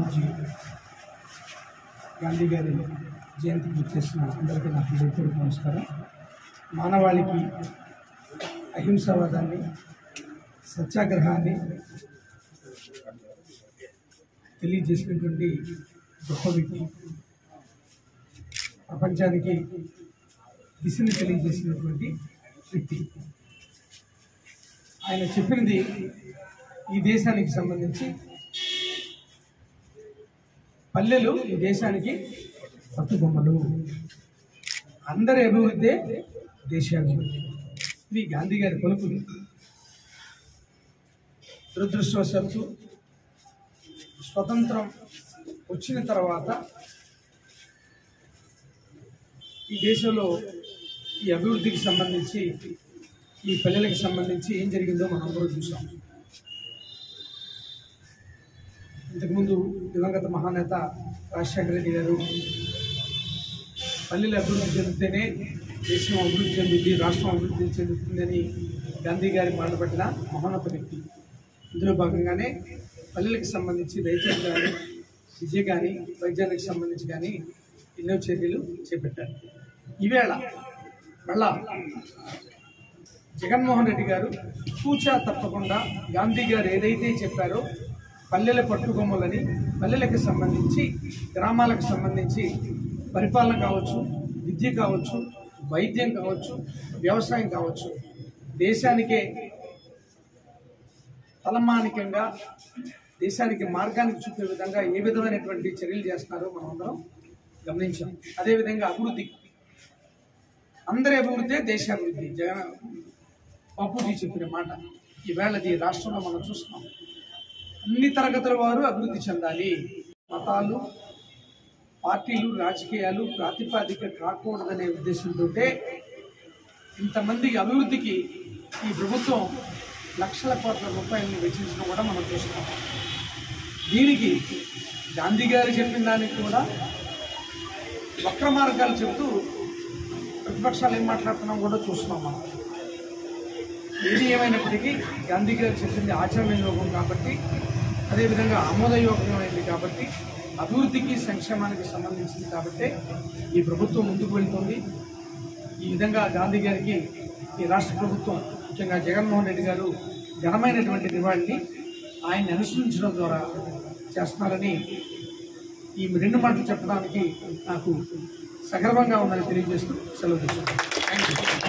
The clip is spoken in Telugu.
బాపూజీ గాంధీ గారి జయంతి పూర్తి చేసిన అందరికీ నా హృదయపూర్వక నమస్కారం మానవాళికి అహింసావాదాన్ని సత్యాగ్రహాన్ని తెలియజేసినటువంటి గొప్ప వ్యక్తి ప్రపంచానికి దిశని తెలియజేసినటువంటి వ్యక్తి ఆయన చెప్పినది ఈ దేశానికి సంబంధించి పల్లెలు ఈ దేశానికి పట్టుబొమ్మలు అందరి అభివృద్ధే దేశాభివృద్ధి ఇది గాంధీ గారి పలుకులు దురదృష్టవశాత్తు స్వతంత్రం వచ్చిన తర్వాత ఈ దేశంలో ఈ అభివృద్ధికి సంబంధించి ఈ పల్లెలకు సంబంధించి ఏం జరిగిందో మనం అందరూ చూసాం ఇంతకుముందు దివంగత మహానేత రాజశేఖర రెడ్డి గారు పల్లెలు అభివృద్ధి చెందితేనే దేశం అభివృద్ధి చెందుతుంది రాష్ట్రం అభివృద్ధి చెందుతుందని గాంధీ గారి మాట పట్టిన మహోన్నత వ్యక్తి ఇందులో భాగంగానే పల్లెలకు సంబంధించి రైతులకు కానీ విద్య కానీ వైద్యానికి సంబంధించి కానీ ఎన్నో చర్యలు చేపట్టారు ఈవేళ మళ్ళా జగన్మోహన్ రెడ్డి గారు కూచా తప్పకుండా గాంధీ గారు ఏదైతే చెప్పారో పల్లెల పట్టుకొమ్మలని పల్లెలకు సంబంధించి గ్రామాలకు సంబంధించి పరిపాలన కావచ్చు విద్య కావచ్చు వైద్యం కావచ్చు వ్యవసాయం కావచ్చు దేశానికే తలమానికంగా దేశానికి మార్గానికి చూపే విధంగా ఏ విధమైనటువంటి చర్యలు చేస్తున్నారో మనం అందరం గమనించాం అదేవిధంగా అభివృద్ధి అందరి అభివృద్ధి దేశాభివృద్ధి జగన్ బాపూజీ చెప్పిన మాట ఈవేళది రాష్ట్రంలో మనం చూస్తున్నాం అన్ని తరగతుల వారు అభివృద్ధి చెందాలి మతాలు పార్టీలు రాజకీయాలు ప్రాతిపాదిక కాకూడదనే ఉద్దేశంతో ఇంతమంది అభివృద్ధికి ఈ ప్రభుత్వం లక్షల కోట్ల రూపాయలను వెచ్చించడం కూడా మనం చూస్తున్నాం దీనికి గాంధీ గారు చెప్పిన దానికి కూడా వక్ర మార్గాలు చెబుతూ ప్రతిపక్షాలు ఏం మాట్లాడుతున్నాం కూడా చూస్తున్నాం మనం ఏది ఏమైనప్పటికీ గాంధీ గారు చెప్పింది ఆచరణ యోగం కాబట్టి అదేవిధంగా ఆమోదయోగ్యమైంది కాబట్టి అభివృద్ధికి సంక్షేమానికి సంబంధించింది కాబట్టి ఈ ప్రభుత్వం ముందుకు వెళ్తుంది ఈ విధంగా గాంధీ గారికి ఈ రాష్ట్ర ప్రభుత్వం ముఖ్యంగా జగన్మోహన్ రెడ్డి గారు ఘనమైనటువంటి నివాళిని ఆయన్ని అనుసరించడం ద్వారా చేస్తున్నారని ఈ రెండు మాటలు చెప్పడానికి నాకు సగర్వంగా ఉందని తెలియజేస్తూ సెలవు తీసుకుంటాను థ్యాంక్ యూ